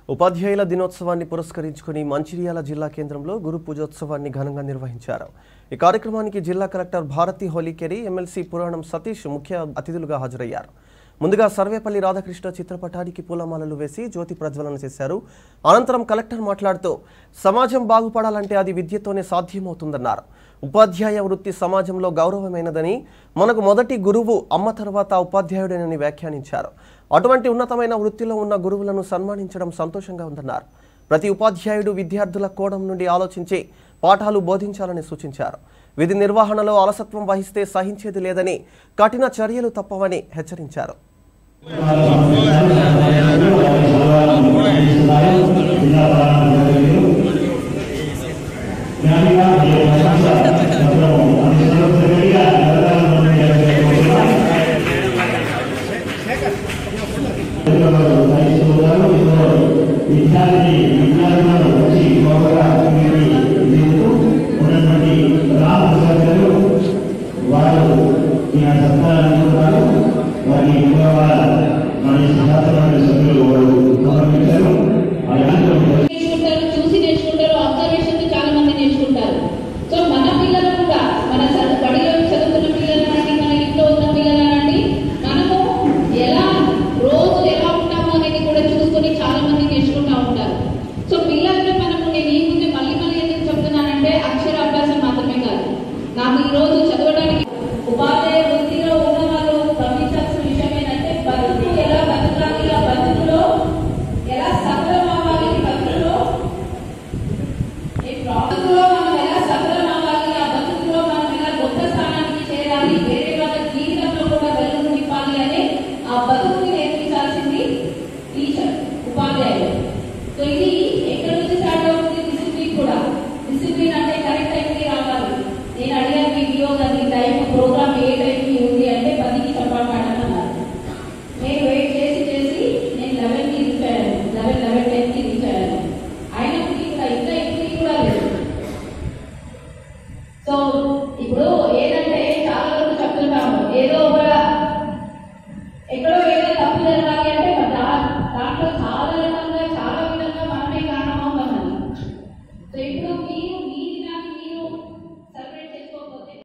ఉపాధ్యాయుల దినోత్సవాన్ని పురస్కరించుకుని మంచిర్యాల జిల్లా కేంద్రంలో గురు పూజోత్సవాన్ని ఘనంగా నిర్వహించారు ఈ కార్యక్రమానికి జిల్లా కలెక్టర్ భారతి హోలీకెరి ఎమ్మెల్సీ పురాణం సతీష్ ముఖ్య అతిథులుగా హాజరయ్యారు ముందుగా సర్వేపల్లి రాధాకృష్ణ చిత్రపటానికి పూలమాలలు వేసి జ్యోతి ప్రజ్వలన చేశారు అనంతరం కలెక్టర్ మాట్లాడుతూ సమాజం బాగుపడాలంటే అది విద్యతోనే సాధ్యమవుతుందన్నారు ఉపాధ్యాయ వృత్తి సమాజంలో గౌరవమైనదని మనకు మొదటి గురువు అమ్మ తర్వాత ఉపాధ్యాయుడేనని వ్యాఖ్యానించారు అటువంటి ఉన్నతమైన వృత్తిలో ఉన్న గురువులను సన్మానించడం సంతోషంగా ఉందన్నారు ప్రతి ఉపాధ్యాయుడు విద్యార్థుల కోణం నుండి ఆలోచించి పాఠాలు బోధించాలని సూచించారు విధి నిర్వహణలో అలసత్వం వహిస్తే సహించేది లేదని కఠిన చర్యలు తప్పవని హెచ్చరించారు విద్యార్థి విద్యార్థులను వచ్చి గౌరవ ఉన్నటువంటి రామప్రసాద్ గారు వారు ఈయన సత్కారాలు వారి గౌరవ మన శాస్త్రమైన సభ్యులు వారు గౌరవించారు అలాంటి నేర్చుకుంటారు చూసి నేర్చుకుంటారు అబ్జర్వేషన్ చాలా మంది నేర్చుకుంటారు సో మన పిల్లలు కూడా మన చదువు బడిలో చదువుతున్న పిల్లలనండి మన ఇంట్లో ఉన్న పిల్లలనండి మనము ఎలా రోజు ఎలా ఉంటామో అనేది కూడా చూసుకొని చాలా మంది నేర్చుకుంటూ ఉంటారు సో పిల్లల్ని మనము నేను ఈ ముందు మళ్ళీ మళ్ళీ ఎందుకు చెప్తున్నానంటే అక్షరాభ్యాసం మాత్రమే కాదు నాకు ఈ రోజు చదవడానికి ఉపాధ్యాయ వృత్తిలో ఉన్న వాళ్ళు గమనించాల్సిన విషయం ఏంటంటే బతుకు ఎలా బతకాలి ఆ బతుకులో ఎలా సఫలం అవ్వాలి బతుకులో ఈ బతుకులో మనం ఎలా సఫలం అవ్వాలి ఆ బతుకులో మనం ఎలా గొప్ప స్థానానికి చేరాలి వేరే వాళ్ళ జీవితంలో కూడా వెలుగు నింపాలి అనే ఆ బతుకుని నేర్పించాల్సింది టీచర్ ఉపాధ్యాయులు సో ఇది